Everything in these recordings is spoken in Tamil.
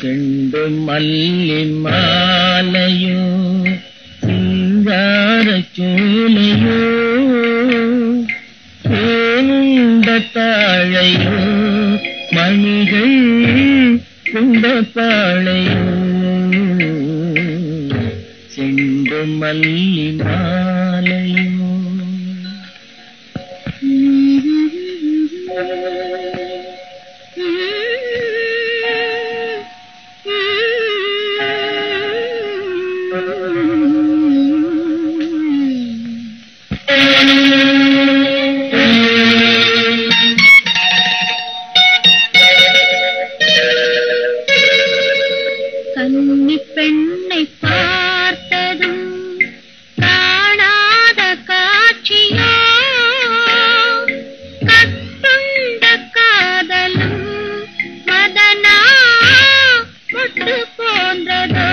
செண்டு மல்லி மாலையோ சிங்கார சூலையோ தேனுண்ட தாழையோ மணிகள் குண்ட பாழையோ செண்டு மல்லி மாலையோ கன்னி பெண்ணை பார்த்ததும் காணாத காட்சியோ கட்டுண்ட காதலும் மதனா முட்டு போன்றதோ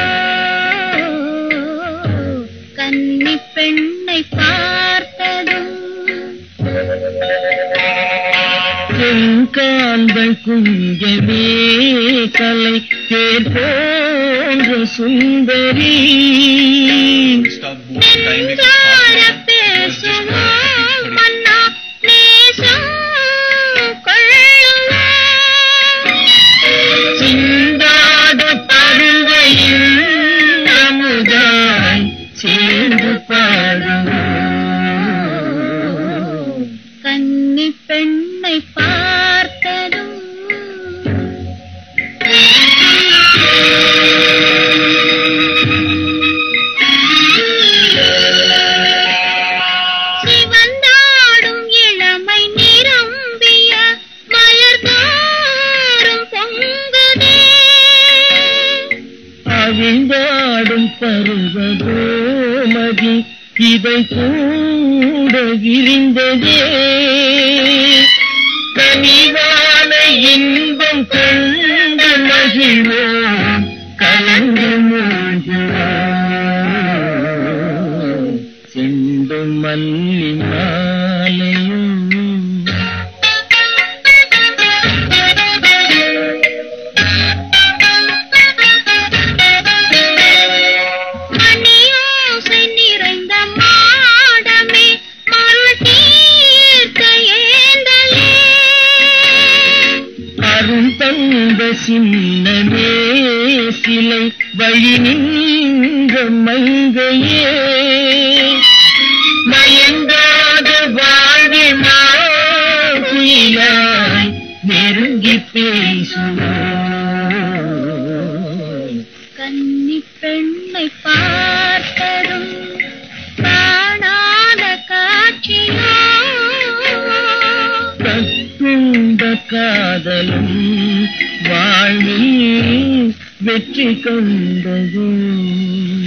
கன்னி பெண்ணை பார்த்ததும் செங்கால்கள் குஞ்சவே கலை தேர் போன்ற சுந்தரி Stop moving. Time is நெஞ்சார up. பேசுவோம் மன்னா நேசம் கொள்ளுவோம் சிந்தாத பருவையில் அமுதாய் சேர்ந்து பாடுவோம் கன்னி பெண்ணை பார்த்ததும் சிவந்தாடும் இளமை நிரம்பிய மலர்தோறும் பொங்குதே அவிழ்ந்தாடும் பருவகோமதி இதை கூட விரிந்ததே கனிவான இன்பம் கொண்டு மகிழ்வோம் கலந்து மூழ்குவோம் செண்டு மல்லி மாலையும் மணியோசை நிறைந்த மாடமே மருள் தீர்த்த ஏந்தலே அருள் தந்த சின்னமே சிலை வழி நின்ற மங்கையே மயங்காத வாழ்வி மாயிலாய் நெருங்கி பேசுவோம் கன்னி பெண்ணை பார்த்ததும் காணாத காட்சியோ கட்டுண்ட காதலும் வாழ்வில் வெற்றி கொண்டது